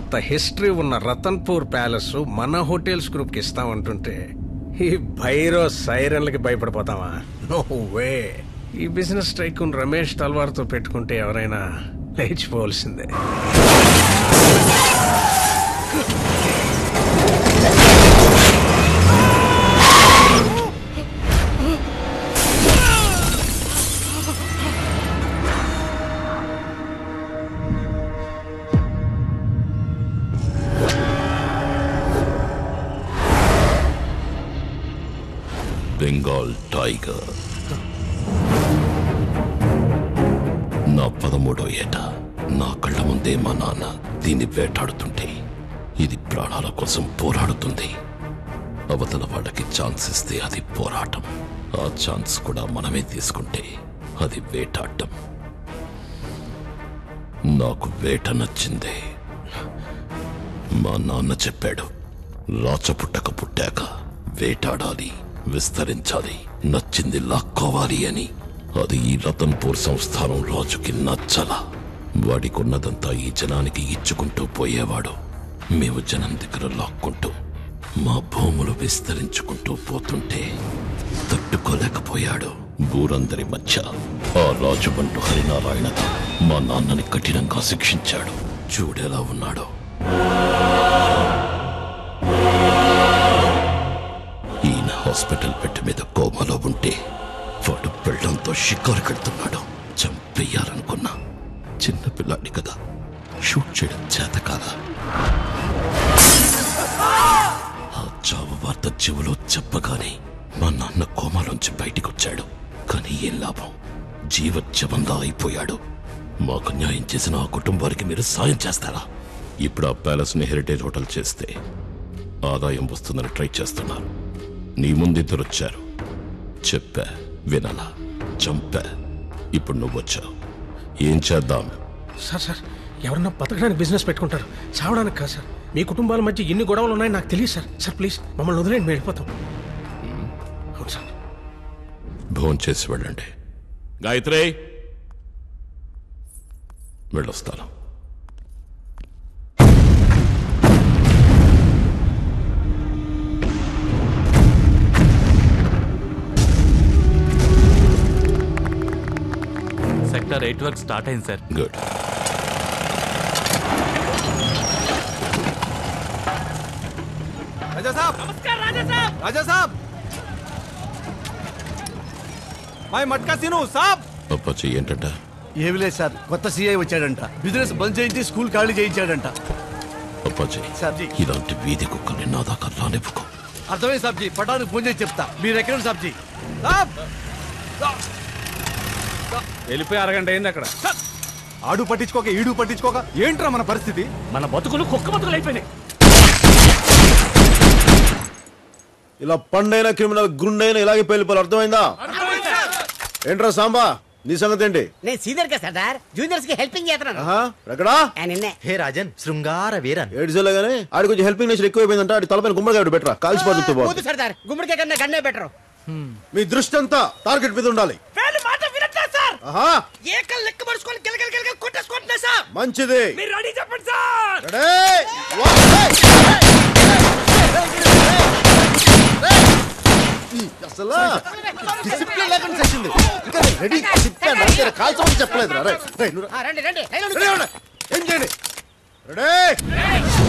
అంత హిస్టరీ ఉన్న రతన్పూర్ ప్యాలెస్ మన హోటల్స్ గ్రూప్ కి ఇస్తామంటుంటే ఈ భైరో సైరన్లకి భయపడిపోతావా నో వే ఈ బిజినెస్ టైకూన్ రమేష్ తల్వార్తో పెట్టుకుంటే ఎవరైనా లేచిపోవలసిందే బెంగాల్ టైగర్ నా పదమూడో ఏట నా కళ్ళ ముందే మా నాన్న దీన్ని వేటాడుతుంటే ఇది ప్రాణాల కోసం పోరాడుతుంది అవతల వాళ్ళకి ఛాన్స్ ఇస్తే అది పోరాటం ఆ ఛాన్స్ కూడా మనమే తీసుకుంటే అది వేటాడటం నాకు వేట నచ్చిందే మా నాన్న చెప్పాడు రాచపుట్టక పుట్టాక వేటాడాలి విస్తరించాలి నచ్చింది లాక్కోవాలి అని అది ఈ రతన్పూర్ సంస్థానం రాజుకి నచ్చల వాడికున్నదంతా ఈ జనానికి ఇచ్చుకుంటూ పోయేవాడు మేము జనం దగ్గర లాక్కుంటూ మా భూములు విస్తరించుకుంటూ పోతుంటే తట్టుకోలేకపోయాడు ఊరందరి మధ్య ఆ రాజుబంటు హరినారాయణ మా నాన్నని కఠినంగా శిక్షించాడు చూడేలా ఉన్నాడో ఈయన హాస్పిటల్ బెడ్ మీద కోమలో ఉంటే వాడు పెళ్ళంతో షికారు కడుతున్నాడు చంపేయాలనుకున్నా చిన్న పిల్లాడి కదా షూట్ చేయడం చేత కాదా ఆ చావు వార్త చెవులో చెప్పగానే మా నాన్న కోమాలోంచి బయటికొచ్చాడు కానీ ఏం లాభం జీవజ్జవంగా అయిపోయాడు మాకు న్యాయం చేసిన ఆ కుటుంబానికి మీరు సాయం చేస్తారా ఇప్పుడు ఆ ప్యాలెస్ ని హెరిటేజ్ హోటల్ చేస్తే ఆదాయం వస్తుందని ట్రై చేస్తున్నారు నీ ముందిద్దరు వచ్చారు చెప్పా వినలా చంపా ఇప్పుడు నువ్వు వచ్చావు ఏం చేద్దాం సార్ సార్ ఎవరన్నా బతకడానికి బిజినెస్ పెట్టుకుంటారు చావడానికి కాదు సార్ మీ కుటుంబాల మధ్య ఎన్ని గొడవలు ఉన్నాయో నాకు తెలియదు సార్ సార్ ప్లీజ్ మమ్మల్ని వదిలేండి మేము వెళ్ళిపోతాం అవును సార్ భోన్ చేసి వెళ్ళండి గాయత్రి వెళ్ళొస్తాను సెక్టర్ ఎయిట్ వర్క్ స్టార్ట్ అయింది సార్ గుడ్ राजा साहब नमस्कार राजा साहब राजा साहब मैं मटका सिनू साहब అప్పచ్చి ఏంటంట ఏమి లేదు సార్ కొత్త సీఐ వచ్చాడంట బిజినెస్ బంద్ చేయించి స్కూల్ ఖాళీ చేయించాడంట అప్పాజీ సాబ్జీ. ఇలాంటి వీధి కుక్కల్ని నా దాకా రానివ్వకు అర్థమైంది సాబ్జీ పటానికి ఫోన్ చేసి చెప్తా మీరు ఎక్కడ సాబ్జీ साहब వెళ్ళిపోయి అరగంట అయింది అక్కడ ఆడు పట్టించుకోక ఈడు పట్టించుకోక ఏంట్రా మన పరిస్థితి మన బతుకులు కుక్క బతుకులు అయిపోయినాయి ఇలా పండైన క్రిమినల్ గుండైన ఇలాగే పేలిపోవాలి అర్థమైందా ఏంట్రా సాంబా నీ సంగతి ఏంటి నేను సీనియర్ కదా సార్ జూనియర్స్ కి హెల్పింగ్ చేస్తున్నాను ఆహా, ఎక్కడా ఆ, నిన్నే హే రాజన్ శృంగార వీరన్ ఏడ్చేలే గానీ ఆడి కొంచెం హెల్పింగ్ నేచర్ ఎక్కువైపోయిందంట ఆడి తలపైన గుమ్మడికాయ బెటరా కాల్చిపోతుంది వద్దు సర్దార్ గుమ్మడికాయ కన్నా గన్నే బెటర్ మీ దృష్టి అంతా టార్గెట్ మీద ఉండాలి మాట వినట్లేదు సార్ ఆహా ఏకలు లెక్క పడుచుకొని గిలగల గిలగల కొట్టేసుకుంటున్నా సార్ మంచిది మీరు రెడీ చెప్పండి సార్ రెడీ? వన్, ఏయ్! ఈ అసలు డిసిప్లిన్ లేకుండా చేసింది ఇంకా రెడీ చెప్పాను అంతే కాల్చమని చెప్పలేదు రా రే రే, నువ్వు రా. ఆ, రండి రండి లైన్లో రెడీ నిల్చోండి. ఉండు. ఏం చేయండి రెడీ